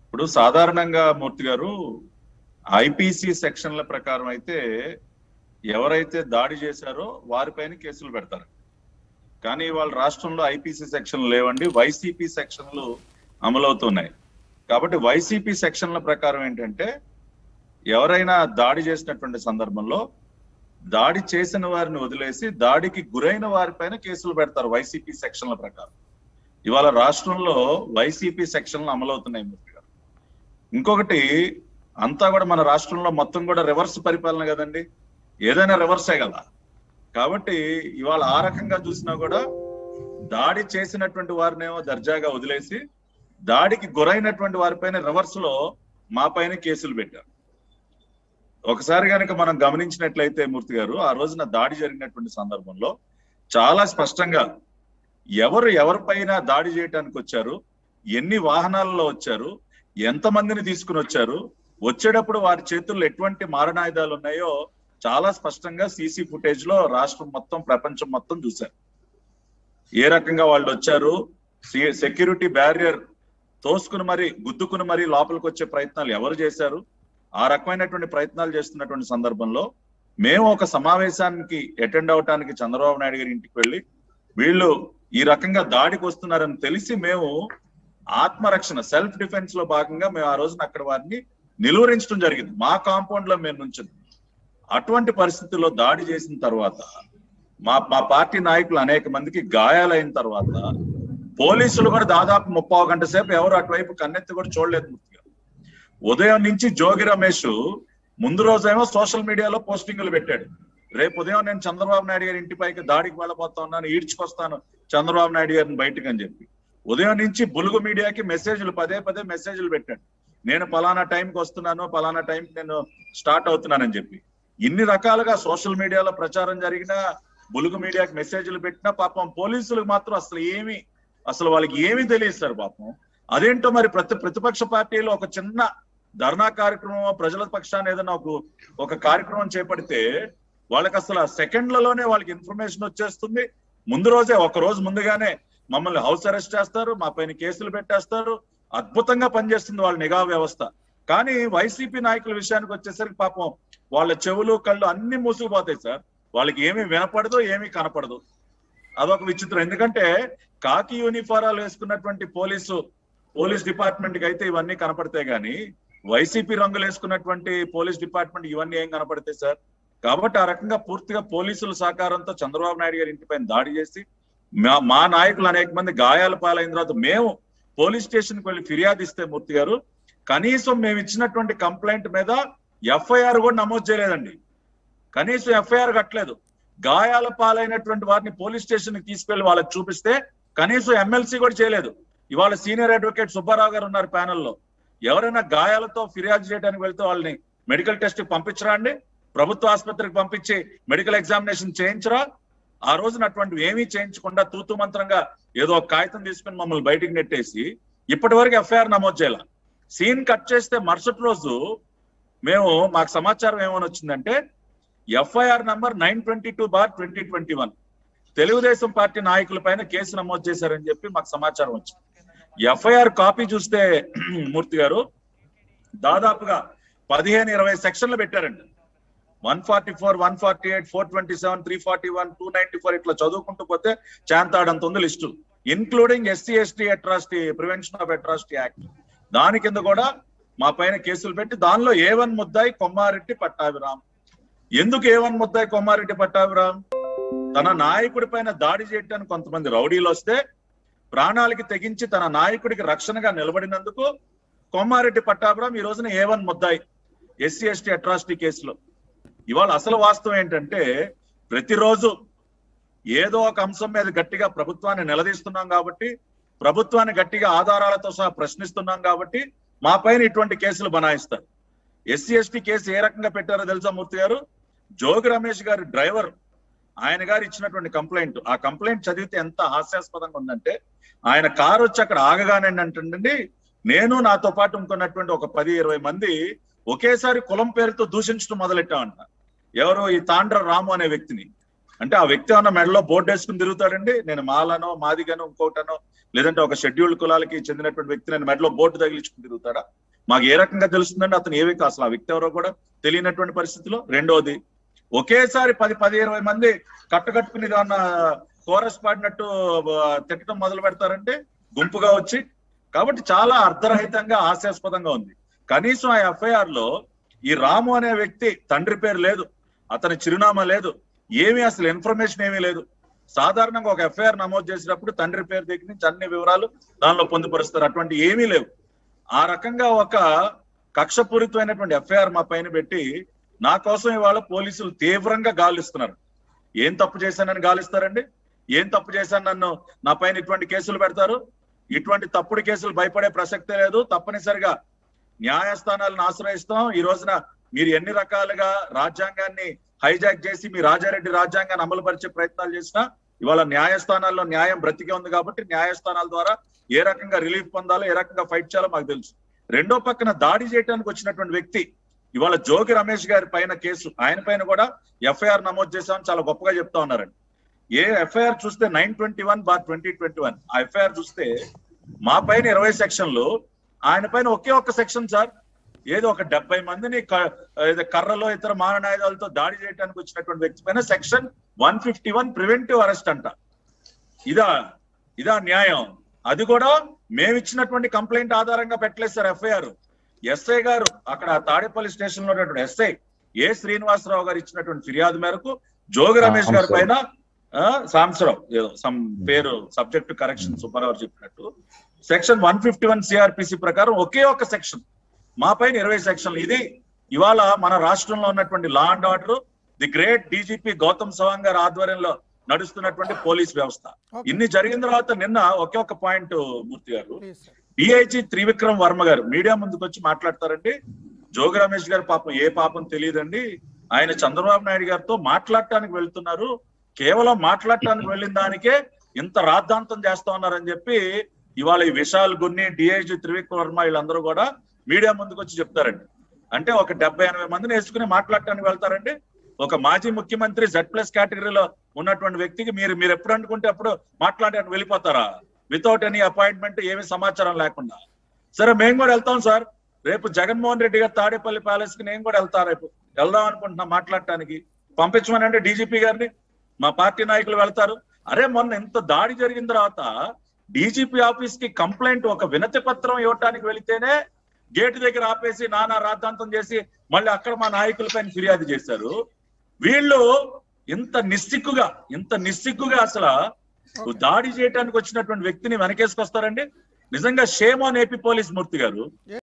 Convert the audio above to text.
ఇప్పుడు సాధారణంగా మూర్తి గారు ఐపీసీ సెక్షన్ల ప్రకారం అయితే ఎవరైతే దాడి చేశారో వారిపైన కేసులు పెడతారు కానీ వాళ్ళ రాష్ట్రంలో ఐపీసీ సెక్షన్లు లేవండి వైసీపీ సెక్షన్లు అమలవుతున్నాయి కాబట్టి వైసీపీ సెక్షన్ల ప్రకారం ఏంటంటే ఎవరైనా దాడి చేసినటువంటి సందర్భంలో దాడి చేసిన వారిని వదిలేసి దాడికి గురైన వారిపైన కేసులు పెడతారు వైసీపీ సెక్షన్ల ప్రకారం ఇవాళ రాష్ట్రంలో వైసీపీ సెక్షన్లు అమలవుతున్నాయి మూర్తి గారు ఇంకొకటి అంతా కూడా మన రాష్ట్రంలో మొత్తం కూడా రివర్స్ పరిపాలన కదండి ఏదైనా రివర్సే కదా కాబట్టి ఇవాళ ఆ రకంగా చూసినా కూడా దాడి చేసినటువంటి వారినేమో దర్జాగా వదిలేసి దాడికి గురైనటువంటి వారిపైన రివర్స్ లో మా పైన కేసులు పెట్టారు ఒకసారి కనుక మనం గమనించినట్లయితే మూర్తి గారు ఆ రోజున దాడి జరిగినటువంటి సందర్భంలో చాలా స్పష్టంగా ఎవరు ఎవరిపైన దాడి చేయడానికి వచ్చారు ఎన్ని వాహనాలలో వచ్చారు ఎంతమందిని తీసుకుని వచ్చారు వచ్చేటప్పుడు వారి చేతుల్లో ఎటువంటి మారణాయుధాలు ఉన్నాయో చాలా స్పష్టంగా సీసీ ఫుటేజ్ లో రాష్ట్రం మొత్తం ప్రపంచం మొత్తం చూశారు ఏ రకంగా వాళ్ళు వచ్చారు సెక్యూరిటీ బ్యారియర్ తోసుకుని మరి గుద్దుకుని మరి లోపలికి వచ్చే ప్రయత్నాలు ఎవరు చేశారు ఆ రకమైనటువంటి ప్రయత్నాలు చేస్తున్నటువంటి సందర్భంలో మేము ఒక సమావేశానికి అటెండ్ అవటానికి చంద్రబాబు నాయుడు గారి ఇంటికి వెళ్ళి వీళ్ళు ఈ రకంగా దాడికి వస్తున్నారని తెలిసి మేము ఆత్మరక్షణ సెల్ఫ్ డిఫెన్స్ లో భాగంగా మేము ఆ రోజున అక్కడ వారిని నిలువరించడం జరిగింది మా కాంపౌండ్ లో మేము నుంచి అటువంటి పరిస్థితుల్లో దాడి చేసిన తర్వాత మా మా పార్టీ నాయకులు అనేక మందికి గాయాలైన తర్వాత పోలీసులు కూడా దాదాపు ముప్పై గంట సేపు ఎవరు అటువైపు కన్నెత్తి కూడా చూడలేదు ముఖ్యంగా ఉదయం నుంచి జోగి రమేష్ ముందు రోజేమో సోషల్ మీడియాలో పోస్టింగులు పెట్టాడు రేపు ఉదయం నేను చంద్రబాబు నాయుడు గారి ఇంటిపైకి దాడికి వెళ్ళబోతా ఉన్నాను ఈడ్చుకొస్తాను చంద్రబాబు నాయుడు గారిని బయటకు అని చెప్పి ఉదయం నుంచి బులుగు మీడియాకి మెసేజ్లు పదే పదే మెసేజ్లు పెట్టాడు నేను పలానా టైంకి వస్తున్నాను పలానా టైంకి నేను స్టార్ట్ అవుతున్నానని చెప్పి ఇన్ని రకాలుగా సోషల్ మీడియాలో ప్రచారం జరిగినా బులుగు మీడియాకి మెసేజ్లు పెట్టినా పాపం పోలీసులకు మాత్రం అసలు ఏమి అసలు వాళ్ళకి ఏమీ తెలియదు సార్ పాపం అదేంటో మరి ప్రతి ప్రతిపక్ష పార్టీలో ఒక చిన్న ధర్నా కార్యక్రమం ప్రజల పక్షాన్ని ఏదైనా ఒక ఒక కార్యక్రమం చేపడితే వాళ్ళకి అసలు సెకండ్లలోనే వాళ్ళకి ఇన్ఫర్మేషన్ వచ్చేస్తుంది ముందు రోజే ఒక రోజు ముందుగానే మమ్మల్ని హౌస్ అరెస్ట్ చేస్తారు మా పైన కేసులు పెట్టేస్తారు అద్భుతంగా పనిచేస్తుంది వాళ్ళ నిఘా వ్యవస్థ కానీ వైసీపీ నాయకుల విషయానికి వచ్చేసరికి పాపం వాళ్ళ చెవులు కళ్ళు అన్ని మూసుకుపోతాయి సార్ వాళ్ళకి ఏమీ వినపడదు ఏమీ కనపడదు అదొక విచిత్రం ఎందుకంటే కాకి యూనిఫారాలు వేసుకున్నటువంటి పోలీసు పోలీస్ డిపార్ట్మెంట్ కి అయితే ఇవన్నీ కనపడతాయి కానీ వైసీపీ రంగులు వేసుకున్నటువంటి పోలీస్ డిపార్ట్మెంట్ ఇవన్నీ ఏం కనపడతాయి సార్ కాబట్టి ఆ రకంగా పూర్తిగా పోలీసుల సహకారంతో చంద్రబాబు నాయుడు గారి ఇంటిపైన దాడి చేసి మా- మా నాయకులు అనేక మంది గాయాల పాలైన తర్వాత మేము పోలీస్ స్టేషన్ కి వెళ్ళి ఫిర్యాదు ఇస్తే మూర్తి గారు కనీసం మేము ఇచ్చినటువంటి కంప్లైంట్ మీద ఎఫ్ఐఆర్ కూడా నమోదు చేయలేదండి కనీసం ఎఫ్ఐఆర్ కట్టలేదు గాయాల పాలైనటువంటి వారిని పోలీస్ స్టేషన్ కి తీసుకెళ్లి వాళ్ళకి చూపిస్తే కనీసం ఎమ్మెల్సీ కూడా చేయలేదు ఇవాళ సీనియర్ అడ్వకేట్ సుబ్బారావు గారు ఉన్నారు ప్యానెల్లో ఎవరైనా గాయాలతో ఫిర్యాదు చేయడానికి వెళ్తే వాళ్ళని మెడికల్ టెస్ట్ కి పంపించరా అండి ప్రభుత్వ ఆసుపత్రికి పంపించి మెడికల్ ఎగ్జామినేషన్ చేయించరా ఆ రోజున అటువంటివి ఏమీ చేయించకుండా తూతు మంత్రంగా ఏదో ఒక కాగితం తీసుకుని మమ్మల్ని బయటికి నెట్టేసి ఇప్పటి వరకు ఎఫ్ఐఆర్ నమోదు చేయాల సీన్ కట్ చేస్తే మరుసటి రోజు మేము మాకు సమాచారం ఏమని వచ్చిందంటే FIR number nine twenty two bar twenty twenty one Telugu Desam party నాయకుల పైన కేసు నమోదు చేశారని చెప్పి మాకు సమాచారం వచ్చింది ఎఫ్ఐఆర్ కాపీ చూస్తే మూర్తి గారు దాదాపుగా పదిహేను ఇరవై సెక్షన్లు పెట్టారండి one forty four one forty eight four twenty seven three forty one two ninety four ఇట్లా చదువుకుంటూ పోతే చాంతాడంత ఉంది list including SC ST atrocity prevention of atrocity act దాని కింద కూడా మా పైన కేసులు పెట్టి దానిలో ఏ వన్ ముద్దాయి కొమ్మారెడ్డి పట్టాభిరామ్ ఎందుకు ఏ వన్ ముద్దాయి కొమ్మారెడ్డి పట్టాభిరామ్ తన నాయకుడి పైన దాడి చేయడానికి కొంతమంది రౌడీలు వస్తే ప్రాణాలకి తెగించి తన నాయకుడికి రక్షణగా నిలబడినందుకు కొమ్మారెడ్డి పట్టాభిరామ్ ఈ రోజున ఏ వన్ ముద్దాయి ఎస్సీ ఎస్టీ అట్రాసిటీ కేసులో ఇవాళ అసలు వాస్తవం ఏంటంటే ప్రతిరోజు ఏదో ఒక అంశం మీద గట్టిగా ప్రభుత్వాన్ని నిలదీస్తున్నాం కాబట్టి ప్రభుత్వాన్ని గట్టిగా ఆధారాలతో సహా ప్రశ్నిస్తున్నాం కాబట్టి మా పైన ఇటువంటి కేసులు బనాయిస్తారు ఎస్సీ ఎస్టీ కేసు ఏ రకంగా పెట్టారో తెలుసా మూర్తి గారు జోగి రమేష్ గారి డ్రైవర్ ఆయన గారు ఇచ్చినటువంటి కంప్లైంట్ ఆ కంప్లైంట్ చదివితే ఎంత హాస్యాస్పదంగా ఉందంటే ఆయన కారు వచ్చి అక్కడ ఆగగానే అంటుండండి నేను నాతో పాటు ఇంకొన్నటువంటి ఒక పది ఇరవై మంది ఒకేసారి కులం పేరుతో దూషించడం మొదలెట్టామంట ఎవరు ఈ తాండ్ర రాము అనే వ్యక్తిని అంటే ఆ వ్యక్తి ఏమన్నా మెడలో బోర్డు వేసుకుని తిరుగుతాడండి నేను మాలనో మాదిగానో ఇంకోటనో లేదంటే ఒక షెడ్యూల్డ్ కులాలకి చెందినటువంటి వ్యక్తి నేను మెడలో బోర్డు తగిలించుకుని తిరుగుతాడా మాకు ఏ రకంగా తెలుస్తుందండి అతను ఏ వ్యక్తి అసలు ఆ వ్యక్తి ఎవరో కూడా తెలియనటువంటి పరిస్థితిలో రెండోది ఒకేసారి పది పది ఇరవై మంది కట్టకట్టుకుని దాన్న కోరస్ పాడినట్టు ఆ, తిట్టడం మొదలు పెడతారంటే గుంపుగా వచ్చి కాబట్టి చాలా అర్ధరహితంగా హాస్యాస్పదంగా ఉంది కనీసం ఆ ఎఫ్ఐఆర్ లో ఈ రాము అనే వ్యక్తి తండ్రి పేరు లేదు అతని చిరునామా లేదు ఏమీ అసలు ఇన్ఫర్మేషన్ ఏమీ లేదు సాధారణంగా ఒక ఎఫ్ఐఆర్ నమోదు చేసినప్పుడు తండ్రి పేరు దగ్గర నుంచి అన్ని వివరాలు దానిలో పొందుపరుస్తారు అటువంటి ఏమీ లేవు ఆ రకంగా ఒక కక్షపూరితమైనటువంటి ఎఫ్ఐఆర్ మా పైన పెట్టి నా కోసం ఇవాళ పోలీసులు తీవ్రంగా గాలిస్తున్నారు ఏం తప్పు చేశానని గాలిస్తారండి ఏం తప్పు చేశాను నన్ను నా పైన ఇటువంటి కేసులు పెడతారు ఇటువంటి తప్పుడు కేసులు భయపడే ప్రసక్తే లేదు తప్పనిసరిగా న్యాయస్థానాలను ఆశ్రయిస్తాం ఈ రోజున మీరు ఎన్ని రకాలుగా రాజ్యాంగాన్ని హైజాక్ చేసి మీ రాజారెడ్డి రాజ్యాంగాన్ని అమలు పరిచే ప్రయత్నాలు చేసినా ఇవాళ న్యాయస్థానాల్లో న్యాయం బ్రతికే ఉంది కాబట్టి న్యాయస్థానాల ద్వారా ఏ రకంగా రిలీఫ్ పొందాలో ఏ రకంగా ఫైట్ చేయాలో మాకు తెలుసు రెండో పక్కన దాడి చేయడానికి వచ్చినటువంటి వ్యక్తి ఇవాళ జోగి రమేష్ గారి పైన కేసు ఆయన పైన కూడా ఎఫ్ఐఆర్ నమోదు చేశామని చాలా గొప్పగా చెప్తా ఉన్నారండి ఏ ఎఫ్ఐఆర్ చూస్తే nine twenty one bar twenty twenty one ఆ ఎఫ్ఐఆర్ చూస్తే మా పైన ఇరవై సెక్షన్లు ఆయన పైన ఒకే ఒక్క సెక్షన్ సార్ ఏదో ఒక డెబ్బై మందిని క- ఏదో కర్రలో ఇతర మారణాయుధాలతో దాడి చేయడానికి వచ్చినటువంటి వ్యక్తి పైన section one fifty one preventive arrest అంట ఇదా ఇదా న్యాయం అది కూడా మేము ఇచ్చినటువంటి కంప్లైంట్ ఆధారంగా పెట్టలేదు సార్ ఎఫ్ఐఆర్ ఎస్ఐ గారు అక్కడ తాడేపల్లి స్టేషన్ లో ఉన్నటువంటి ఎస్ఐ ఏ శ్రీనివాసరావు గారు ఇచ్చినటువంటి ఫిర్యాదు మేరకు జోగి రమేష్ గారి పైన ఆ, సాంబశివరావు ఏదో సమ్ పేరు సబ్జెక్ట్ కరెక్షన్ సుబ్బారావు చెప్పినట్టు section one fifty one CrPC ప్రకారం ఒకే ఒక సెక్షన్ మా పైన ఇరవై సెక్షన్లు ఇది ఇవాళ మన రాష్ట్రంలో ఉన్నటువంటి law and order the great DGP Gautam Sawang గారి ఆధ్వర్యంలో నడుస్తున్నటువంటి పోలీస్ వ్యవస్థ Okay. ఇన్ని జరిగిన తర్వాత నిన్న ఒకే ఒక పాయింట్ మూర్తి గారు please sir DIG Trivikram Varma గారు మీడియా ముందుకు వచ్చి మాట్లాడతారండి జోగి రమేష్ గారి పాపం ఏ పాపం తెలియదండి ఆయన చంద్రబాబు నాయుడు గారితో మాట్లాడటానికి వెళ్తున్నారు కేవలం మాట్లాడటానికి వెళ్ళిన దానికే ఇంత రాద్ధాంతం చేస్తా ఉన్నారని చెప్పి ఇవాళ ఈ విశాల్ గున్ని డిఐజీ త్రివిక్రమ్ వర్మ వీళ్ళందరూ కూడా మీడియా ముందుకు వచ్చి చెప్తారండి అంటే ఒక డెబ్బై ఎనభై మందిని వేసుకుని మాట్లాడటానికి వెళ్తారండి ఒక మాజీ ముఖ్యమంత్రి జెడ్ ప్లస్ కేటగిరీలో ఉన్నటువంటి వ్యక్తికి మీరు మీరు ఎప్పుడు అనుకుంటే అప్పుడు మాట్లాడడానికి వెళ్ళిపోతారా వితౌట్ ఎనీ అపాయింట్మెంట్ ఏమి సమాచారం లేకుండా సరే మేము కూడా వెళ్తాం సార్ రేపు జగన్మోహన్ రెడ్డి గారు తాడేపల్లి ప్యాలెస్ కి నేను కూడా వెళ్తా రేపు వెళ్దాం అనుకుంటున్నా మాట్లాడటానికి పంపించమనండి డీజీపీ గారిని మా పార్టీ నాయకులు వెళ్తారు అరే మొన్న ఇంత దాడి జరిగిన తర్వాత డీజీపీ ఆఫీస్ కి కంప్లైంట్ ఒక వినతి పత్రం ఇవ్వటానికి వెళితేనే గేట్ దగ్గర ఆపేసి నానా రాద్ధాంతం చేసి మళ్ళీ అక్కడ మా నాయకులపైన ఫిర్యాదు చేశారు వీళ్ళు ఇంత నిస్సిగ్గుగా ఇంత నిస్సిగ్గుగా అసలు దాడి చేయడానికి వచ్చినటువంటి వ్యక్తిని వెనకేసుకొస్తారండి నిజంగా shame on AP police Murthy గారు